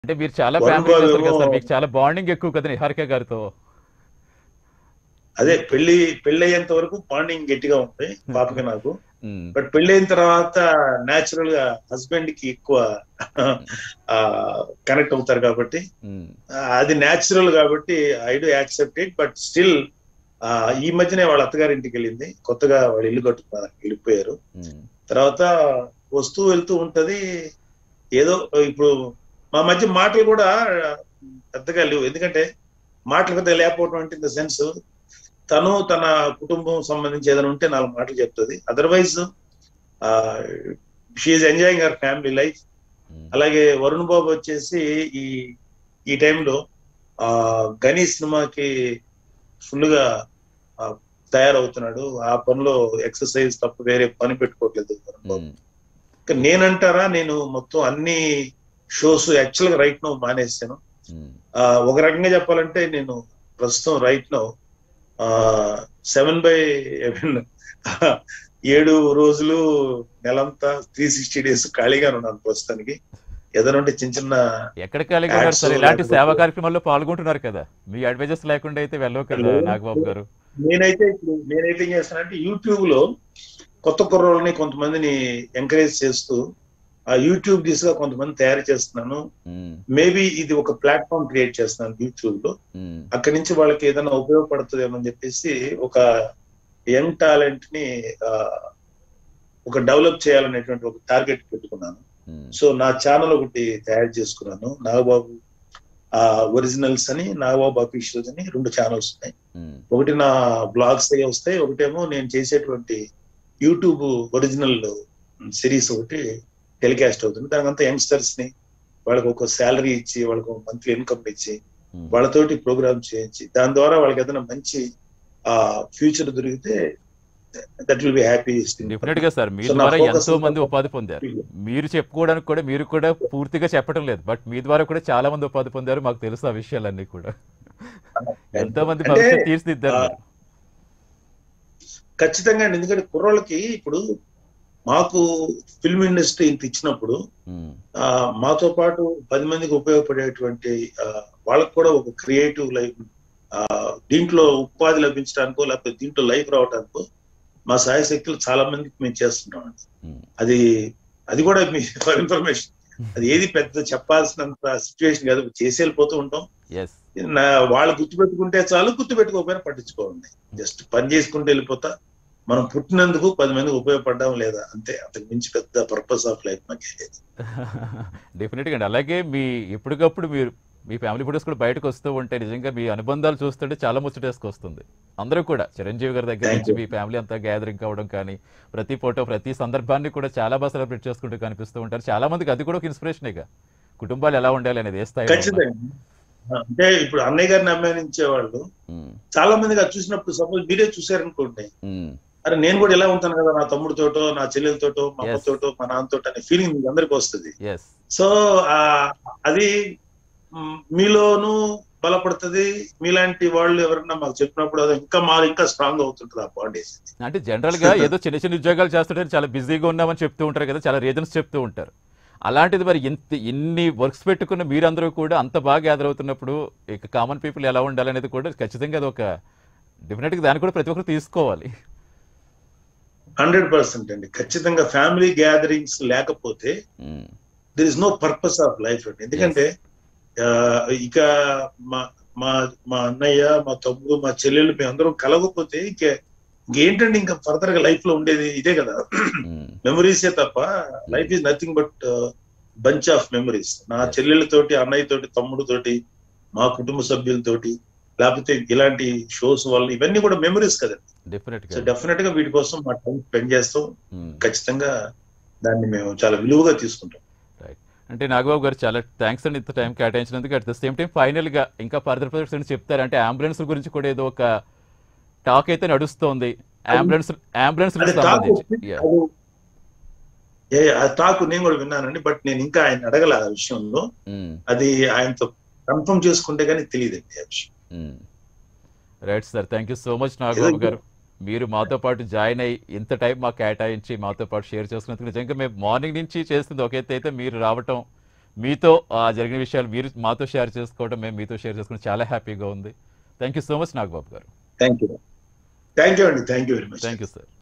అంటే మీరు చాలా వరుణ్ ఫ్యామిలీ బాబు చేస్తారు కదా సార్ ఏమో- మీకు చాలా బాండింగ్ ఎక్కువ కదా నిహారిక గారితో అదే పెళ్లి పెళ్లి అయ్యేంత వరకు బాండింగ్ గట్టిగా ఉంది పాపకి నాకు ఉమ్, బట్ పెళ్లి అయిన తర్వాత నేచురల్ గా హస్బెండ్ కి ఎక్కువ కనెక్ట్ అవుతారు కాబట్టి ఉమ్, ఆ, అది న్యాచురల్ కాబట్టి I do accept it but still ఈ మధ్యనే వాళ్ళ అత్తగారి ఇంటికి వెళ్ళింది కొత్తగా వాళ్ళు ఇల్లు కట్టుకున్నారు వెళ్ళిపోయారు ఉమ్, తర్వాత వస్తూ వెళ్తూ ఉంటది ఏదో ఇప్పుడు మా మధ్య మాటలు కూడా పెద్దగా లేవు ఎందుకంటే మాటలు పెద్దగా లేకపోవడం అంటే ఇన్ ద సెన్స్ తను తన కుటుంబం సంబంధించి ఏదైనా ఉంటే నాలుగు మాటలు చెప్తుంది otherwise she's enjoying our family life um. అలాగే వరుణ్ బాబు వచ్చేసి ఈ ఈ టైంలో ఆ గని సినిమాకి ఫుల్ గా ఆ, తయారవుతున్నాడు ఆ పనిలో ఎక్సర్సైజ్ తప్ప వేరే పని పెట్టుకోవట్లేదు వరుణ్ బాబు ఉమ్, ఇంకా నేనంటారా నేను మొత్తం అన్ని షోస్ యాక్చువల్ గా రైట్ నో మానేసాను ఉమ్, ఆ, ఒక రకంగా చెప్పాలంటే నేను ప్రస్తుతం రైట్ నో సెవెన్ బై ఏడు రోజులు నెలంతా త్రీ సిక్స్టీ డేస్ ఖాళీగా ఉన్నాను ప్రస్తుతానికి ఏదైనా ఉంటే చిన్న చిన్న ఎక్కడ ఖాళీగా ఉన్నారు సార్ Ads ఇలాంటి లేకపోతే- సేవా కార్యక్రమాల్లో పాల్గొంటున్నారు కదా మీ అడ్వైజర్స్ లేకుండా అయితే వెళ్ళవు కదా Hello. నాగబాబు గారు నేనైతే ఇప్పుడు నేనైతే ఏం చేస్తానంటే యూట్యూబ్ లో కొత్త కుర్రోళ్ళని కొంతమందిని ఎంకరేజ్ చేస్తూ ఆ యూట్యూబ్ దిశగా కొంతమంది తయారు చేస్తున్నాను ఉమ్, మేబీ ఇది ఒక ప్లాట్ఫామ్ క్రియేట్ చేస్తున్నాను యూట్యూబ్ లో ఉమ్, అక్కడి నుంచి వాళ్ళకి ఏదైనా ఉపయోగపడుతుందేమో అని చెప్పేసి ఒక యంగ్ టాలెంట్ ని ఆ, ఒక డెవలప్ చేయాలనేటువంటి ఒక టార్గెట్ పెట్టుకున్నాను ఉమ్, సో నా ఛానల్ ఒకటి తయారు చేసుకున్నాను నాగబాబు ఆ ఒరిజినల్స్ అని నాగబాబు అఫీషియల్స్ అని రెండు ఛానల్స్ ఉన్నాయి ఉమ్, ఒకటి నా బ్లాగ్స్ వస్తాయి ఒకటేమో నేను చేసేటువంటి యూట్యూబ్ ఒరిజినల్ సిరీస్ ఒకటి టెలికాస్ట్ అవుతుంది దానికంతా యంగ్స్టర్స్ ని వాళ్ళకి ఒక శాలరీ ఇచ్చి వాళ్ళకి ఒక మంత్లీ ఇన్కమ్ ఇచ్చి ఉమ్. వాళ్ళతోటి ప్రోగ్రామ్ చేయించి దాని ద్వారా వాళ్ళకి ఏదైనా మంచి ఆ ఫ్యూచర్ దొరికితే that will be happy definite గా సార్ మీ So, నా ద్వారా focus ఎంతో మంది అంతా- ఉపాధి పొందారు మీరు చెప్పుకోవడానికి కూడా మీరు కూడా పూర్తిగా చెప్పడం లేదు బట్ మీ ద్వారా కూడా చాలా మంది ఉపాధి పొందారు మాకు తెలుసు ఆ విషయాలన్నీ కూడా ఎంతో మంది అంటే, భవిష్యత్ తీర్చిదిద్దారు ఆ, మీరు. ఖచ్చితంగా అండి. ఎందుకంటే కుర్రోళ్ళకి ఇప్పుడు మాకు ఫిల్మ్ ఇండస్ట్రీ ఇంత ఇచ్చినప్పుడు ఉమ్, ఆ మాతో పాటు పది మందికి ఉపయోగపడేటువంటి ఆ, వాళ్ళకు కూడా ఒక క్రియేటివ్ లైఫ్ ఆ దీంట్లో ఉపాధి లభించడానికో లేకపోతే దీంట్లో లైఫ్ రావడానికో మా సాయ శక్తులు చాలా మందికి మేము చేస్తున్నాం ఉమ్, అది అది కూడా మీ ఫర్ ఇన్ఫర్మేషన్ అది ఏది పెద్ద చెప్పాల్సినంత సిచ్యువేషన్ కాదు చేసి వెళ్ళిపోతూ ఉంటాం ఎస్ నా వాళ్ళు గుర్తుపెట్టుకుంటే చాలు గుర్తుపెట్టుకోకపోయినా పట్టించుకోండి జస్ట్ పని చేసుకుంటూ వెళ్ళిపోతా మనం పుట్టినందుకు పది మందికి ఉపయోగపడడం లేదా అంతే అంతకు మించి పెద్ద పర్పస్ ఆఫ్ లైఫ్ మాకు లేదు డెఫినెట్గా అండి అలాగే మీ ఎప్పటికప్పుడు మీరు మీ ఫ్యామిలీ ఫోటోస్ కూడా బయటకు వస్తూ ఉంటే నిజంగా మీ అనుబంధాలు చూస్తుంటే చాలా ముచ్చటేసుకొస్తుంది అందరూ కూడా చిరంజీవి గారి దగ్గర Thank నుంచి you. మీ ఫ్యామిలీ అంతా గ్యాదరింగ్ కావడం కానీ ప్రతి ఫోటో ప్రతి సందర్భాన్ని కూడా చాలా బాగా సెలబ్రేట్ చేసుకుంటూ కనిపిస్తూ ఉంటారు చాలా మందికి అది కూడా ఒక ఇన్స్పిరేషనేగా కుటుంబాలు ఎలా ఉండాలి అనేది ఏ స్థాయిలో ఉన్నా. ఖచ్చితంగా అంటే ఇప్పుడు అన్నయ్య గారిని అభిమానించే వాళ్ళు ఉమ్, చాలా మందిగా చూసినప్పుడు సపోజ్ మీరే చూసారనుకోండి ఉమ్, అరే నేను కూడా ఇలా ఉంటాను కదా నా తమ్ముడితోటో నా చెల్లెలతోటో మా Yes. అమ్మతోటో మా నాన్నతోటో అనే ఫీలింగ్ మీకు అందరికి వస్తుంది ఎస్ సో ఆ అది మ్, మీలోనూ బలపడుతుంది మీలాంటి వాళ్ళు ఎవరన్నా మాకు చెప్పినప్పుడు అది ఇంకా మా ఇంకా స్ట్రాంగ్ అవుతుంటుంది ఆ బాండేజ్ అంటే జనరల్ గా ఏదో చిన్న చిన్న ఉద్యోగాలు చేస్తుంటే చాలా బిజీగా ఉన్నామని చెప్తూ ఉంటారు కదా చాలా రీజన్స్ చెప్తూ ఉంటారు అలాంటిది మరి ఇంత ఇన్ని వర్క్స్ పెట్టుకున్న మీరందరూ కూడా అంత బాగా గ్యాదర్ అవుతున్నప్పుడు ఇక కామన్ పీపుల్ ఎలా ఉండాలనేది కూడా ఖచ్చితంగా అది ఒక డెఫినెట్గా దాన్ని కూడా ప్రతి ఒక్కరు తీసుకోవాలి హండ్రెడ్ పర్సెంట్ అండి ఖచ్చితంగా ఫ్యామిలీ గ్యాదరింగ్స్ లేకపోతే um, there is no purpose of life అండి ఎందుకంటే ఆ, ఇక మా మా మా అన్నయ్య మా తమ్ముడు మా చెల్లెలు మేము అందరం కలవకపోతే ఇంక ఇంకేంటండి ఇంకా ఫర్దర్ గా లైఫ్ లో ఉండేది ఇదే కదా ఉమ్, మెమరీసే తప్ప life is nothing but bunch of memories నా Yes. చెల్లెళ్ళతోటి అన్నయ్య తోటి తమ్ముడు తోటి మా కుటుంబ సభ్యులతోటి లేకపోతే ఇలాంటి షోస్ వల్ల ఇవన్నీ కూడా మెమరీస్ కదండి definite సో గా డెఫినెట్ గా వీటి కోసం మా టైం స్పెండ్ చేస్తాం ఉమ్, ఖచ్చితంగా దాన్ని మేము చాలా విలువగా తీసుకుంటాం అంటే నాగబాబు గారు చాలా థ్యాంక్స్ అండి ఇంత టైం కేటాయించినందుకు at the same time final గా ఇంకా ఫర్దర్ ప్రాజెక్ట్స్ అని చెప్తారు అంటే అంబులెన్స్ గురించి కూడా ఏదో ఒక టాక్ అయితే నడుస్తోంది అంబులెన్స్ అంబులెన్స్ అది టాక్ సంబంధించి వచ్చి- Yeah. అది- ఏ ఆ టాక్ నేను కూడా విన్నానండి బట్ నేను ఇంకా ఆయన అడగల ఆ విషయంలో ఉమ్. అది ఆయనతో కన్ఫర్మ్ చేసుకుంటే కానీ తెలియదండి ఆ విషయం right sir thank you so much Nagababu గారు మీరు మాతో పాటు జాయిన్ అయ్యి ఇంత టైం మాకు కేటాయించి మాతో పాటు షేర్ చేసుకున్నందుకు నిజంగా మేము మార్నింగ్ నుంచి చేస్తుంది ఒక ఎత్తు అయితే మీరు రావటం మీతో ఆ జరిగిన విషయాలు మీరు మాతో షేర్ చేసుకోవడం మేము మీతో షేర్ చేసుకోవడం చాలా హ్యాపీగా ఉంది thank you so much Nagababu గారు థ్యాంక్ యూ థ్యాంక్ యూ అండి thank you very much thank you sir